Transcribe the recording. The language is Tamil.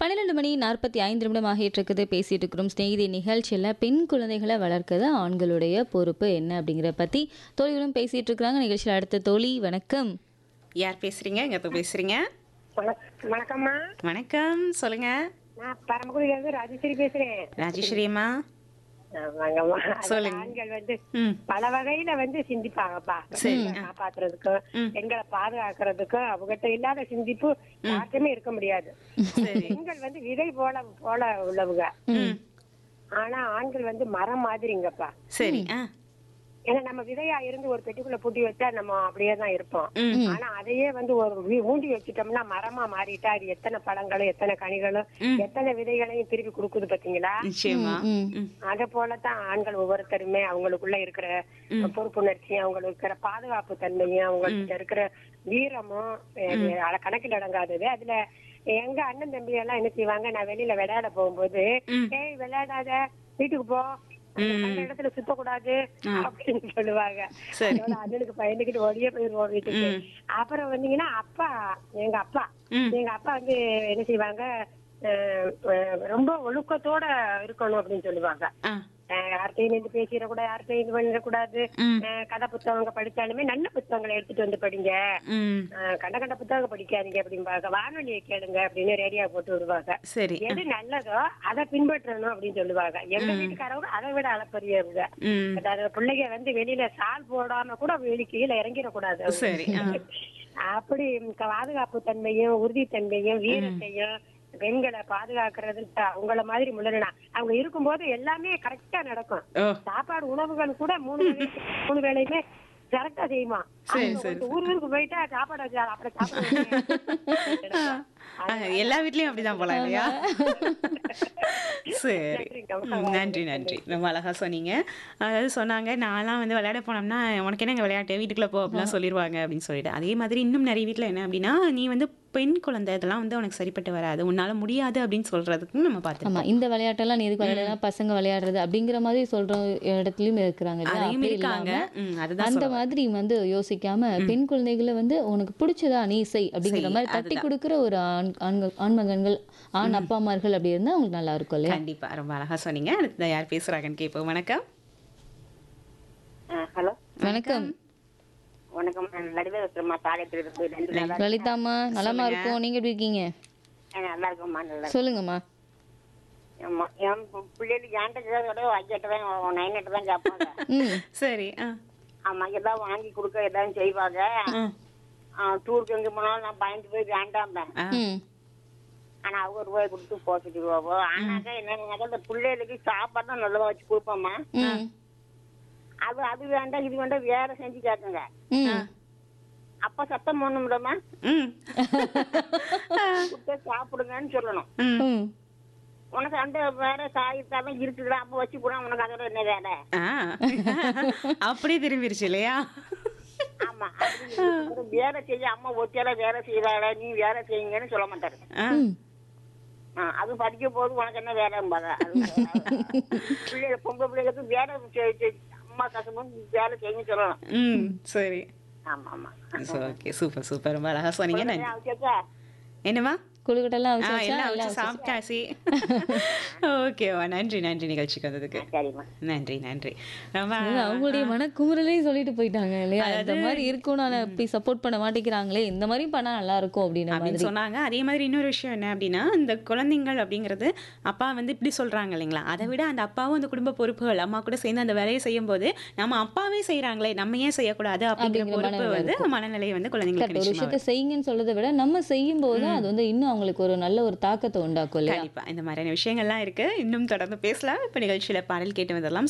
பன்னிரெண்டு மணி நாற்பத்தி ஐந்து நிமிடம் ஆகிட்டு இருக்குது பேசிட்டு இருக்கிறோம் ஸ்நேகிதி நிகழ்ச்சியில் பெண் குழந்தைகளை வளர்க்கிறது ஆண்களுடைய பொறுப்பு என்ன அப்படிங்கிற பற்றி தோழிகளும் பேசிட்டு இருக்கிறாங்க நிகழ்ச்சியில் அடுத்த தோழி வணக்கம் யார் பேசுறீங்க எங்க இருந்து பேசுறீங்க வணக்- வணக்கம்மா வணக்கம் சொல்லுங்க நான் பரமக்குடியில இருந்து ராஜேஸ்வரி பேசுறேன் ராஜேஸ்வரி அம்மா ஆமாங்கம்மா அதாவது சொல்லுங்க. ஆண்கள் வந்து ம் பல வகையில வந்து சிந்திப்பாங்கப்பா பெண்களை காப்பாத்துறதுக்கும் பெண்களை பாதுகாக்கிறதுக்கும் அவங்ககிட்ட இல்லாத சிந்திப்பு யாருக்குமே இருக்க முடியாது சரி பெண்கள் வந்து விதை போல போல உள்ளவங்க ம் ஆனா ஆண்கள் வந்து மரம் மாதிரிங்கப்பா சரி ஆ ஏன்னா நம்ம விதையா இருந்து ஒரு பெட்டிக்குள்ள பூட்டி வச்சா நம்ம அப்படியே தான் இருப்போம் ம் ஆனா அதையே வந்து ஒரு வீ- ஊண்டி வச்சுட்டோம்னா மரமா மாறிட்டா அது எத்தனை பழங்களும் எத்தனை கனிகளும் எத்தனை விதைகளையும் திருப்பி கொடுக்குது பாத்தீங்களா நிச்சயமா ம். ம் அத போலதான் ஆண்கள் ஒவ்வொருத்தருமே அவங்களுக்குள்ள இருக்கிற பொறுப்புணர்ச்சியும் அவங்களுக்கு இருக்கிற பாதுகாப்பு தன்மையும் அவங்கள்ட்ட இருக்கிற வீரமும் அது அத கணக்கில் அடங்காதது அதுல எங்க அண்ணன் தம்பி எல்லாம் என்ன செய்வாங்க நான் வெளியில விளையாட போகும்போது ஏய் விளையாடாத வீட்டுக்கு போ அந்த கண்ட இடத்துல சுத்தக்கூடாது அப்படின்னு சொல்லுவாங்க சரி. அதோட அண்ணனுக்கு பயந்துகிட்டு ஓடியே போயிருவோம் வீட்டுக்கு அப்புறம் வந்தீங்கன்னா அப்பா எங்க அப்பா ம். எங்க அப்பா வந்து என்ன செய்வாங்க அஹ், அஹ், ரொம்ப ஒழுக்கத்தோட இருக்கணும் அப்படின்னு சொல்லுவாங்க ஆ அஹ், யார்கிட்டயும் நின்று பேசிடக்கூடாது யார்கிட்டயும் இது பண்ணிடக்கூடாது ம். அஹ், கதை புத்தகங்க படிச்சாலுமே நல்ல புத்தகங்களை எடுத்துட்டு வந்து படிங்க ம் அஹ், கண்ட கண்ட புத்தகம் படிக்காதீங்க அப்படிம்பாங்க வானொலியை கேளுங்க அப்படின்னு ரேடியோ போட்டு விடுவாங்க சரி எது நல்லதோ அதை பின்பற்றணும் அப்படின்னு சொல்லுவாங்க எங்க வீட்டுக்காரவங்க அதை விட அளப்பரியவங்க ம் அதாவது பிள்ளைங்க வந்து வெளியில சால் போடாம கூட வெளி கீழே இறங்கிடக்கூடாது சரி ஆ அப்படி க- பாதுகாப்பு தன்மையும் உறுதித்தன்மையும் வீரத்தையும் பெண்களை பாதுகாக்கிறதுக்கு அவங்கள மாதிரி முன்னேறினா அவங்க இருக்கும்போது எல்லாமே கரெக்டா நடக்கும் ஓ சாப்பாடு உணவுகள் கூட மூணு வேளை மூணு வேளையுமே கரெக்டா செய்யுமா சரி, அவங்க சரி, வந்து ஊர் ஊருக்கு போயிட்டா சாப்பாடு வச்சா அப்படி சாப்பிட ஆ, எல்லா வீட்லயும் அப்படிதான் போல இல்லையா சரி ம், நன்றி நன்றி ரொம்ப அழகா சொன்னீங்க அதாவது சொன்னாங்க நான்லாம் வந்து விளையாட போனோம்னா உனக்கு என்னங்க விளையாட்டு வீட்டுக்குள்ள போ அப்படிலாம் சொல்லிடுவாங்க அப்படின்னு சொல்லிட்டு அதே மாதிரி இன்னும் நிறைய வீட்டில் என்ன அப்படின்னா நீ வந்து பெண் குழந்தை இதெல்லாம் வந்து உனக்கு சரிப்பட்டு வராது உன்னால முடியாது அப்படின்னு சொல்றதுக்கும் நம்ம பார்த்துருக்கோம் ஆமா இந்த விளையாட்டெல்லாம் நீ எதுக்கு விளையாடலாம் பசங்க விளையாடுறது அப்படிங்கிற மாதிரி சொல்ற இடத்துலயும் இருக்கிறாங்க இல்லையா? அதையும் அப்படி இருக்காங்க இல்லாம ம், அதுதான் அந்த சொல்ல மாதிரி வந்து யோசிக்காம பெண் குழந்தைகளை வந்து உனக்கு பிடிச்சதா நீ செய் அப்படிங்கிற செய், மாதிரி தட்டி அதுதான். கொடுக்குற ஒரு ஆண் ஆண்கள் ஆண்மகன்கள் ஆண் அப்பாமார்கள் அப்படி இருந்தா அவங்களுக்கு நல்லா இருக்கும் இல்லையா கண்டிப்பா ரொம்ப அழகா சொன்னீங்க அடுத்தது யார் பேசுறாங்கன்னு கேட்போம் வணக்கம் ஹலோ வணக்கம் வணக்கம் நடுவே இருக்கிறமா பாளையத்துல இருக்கு ரெண்டு நாளா லலிதாம்மா நலமா இருக்கும் நீங்க எப்படி இருக்கீங்க நல்லா இருக்கும்மா நல்லா சொல்லுங்கம்மா ஆமா என் பு- பிள்ளைகளுக்கு என்கிட்ட கேட்கறத ஐயாட்ட தான் நைன்கிட்ட தான் கேட்பாங்க ம் சரி ஆ ஆமா எல்லாம் வாங்கி கொடுக்க எல்லாம் செய்வாங்க ம். ஆ, டூருக்கு எங்க போனாலும் நான் பயந்து போய் வேண்டாம்பேன் ஆ ம் ஆனா அவங்க ரூபாய் கொடுத்து போக சொல்லிடுவாவோ ஆனாக்கா என்னன்னாக்கா இந்த பிள்ளைகளுக்கு சாப்பாடு தான் நல்லதா வச்சு கொடுப்போம்மா ம் அது அது வேண்டாம் இது வேண்டாம் வேற செஞ்சு கேட்குங்க ம் அப்ப சத்தம் போடணும்லம்மா ம் கொடுத்து சாப்பிடுங்கன்னு சொல்லணும் ம் ம் உனக்கு அந்த வேற காய் தான் இருக்குதுடா அப்ப வச்சு கூட உனக்கு அதோட என்ன வேலை ஆ அப்படியே திரும்பிருச்சு இல்லையா ஆமா அப்படி இருக்கும்போது வேலை செய்ய அம்மா ஒத்தியால வேலை செய்யறாள நீ வேலை செய்யுங்கன்னு சொல்ல மாட்டாரு ஆ ம் ஆ, அது படிக்க போது உனக்கு என்ன வேலைம்பாங்க அது பிள்ளைகள் பொம்பளை பிள்ளைகளுக்கு வேலை செய்- செய்- அம்மா கசமும் வேலை செய்யுன்னு சொல்லணும் ம் சரி ஆமா ஆமா ஓகே சூப்பர் சூப்பர் ரொம்ப அழகா சொன்னீங்க நன்றி அவசியக்கா என்னம்மா கொழுக்கட்டெல்லாம் ஆ வச்சு எல்லாம் எல்லாம் வச்சு சாப்பிட்டாச்சு ஓகேவா நன்றி நன்றி நிகழ்ச்சிக்கு வந்ததுக்கு சரிம்மா நன்றி நன்றி ரொம்ப அது அவங்களுடைய மனக்குமுறலையும் சொல்லிட்டு போயிட்டாங்க இல்லையா இந்த மாதிரி இருக்கும் நான் இப்படி சப்போர்ட் பண்ண மாட்டேங்கிறாங்களே இந்த மாதிரி பண்ணா நல்லா இருக்கும் அப்படின்ற அப்படின்னு மாதிரி சொன்னாங்க அதே மாதிரி இன்னொரு விஷயம் என்ன அப்படின்னா இந்த குழந்தைங்கள் அப்படிங்கிறது அப்பா வந்து இப்படி சொல்றாங்க இல்லைங்களா அதை விட அந்த அப்பாவும் அந்த குடும்ப பொறுப்புகள் அம்மா கூட சேர்ந்து அந்த வேலையை செய்யும் போது நம்ம அப்பாவே செய்றாங்களே நம்ம ஏன் செய்யக்கூடாது அப்படிங்கிற அப்படிங்கிற பொறுப்பு மனநிலை வந்து மனநிலை வந்து குழந்தைங்களுக்கு கரெக்ட் ஒரு நிச்சயமா விஷயத்த செய்யுங்கன்னு சொல்றதை விட நம்ம செய்யும் போது தான் அது வந்து இன்னும் அவங்களுக்கு ஒரு நல்ல ஒரு தாக்கத்தை உண்டாக்கும் இல்லையா கண்டிப்பா இந்த மாதிரியான விஷயங்கள்லாம் இருக்கு இன்னும் தொடர்ந்து பேசலாம் இப்ப நிகழ்ச்சியில பாடல் கேட்டு வந்துடலாம்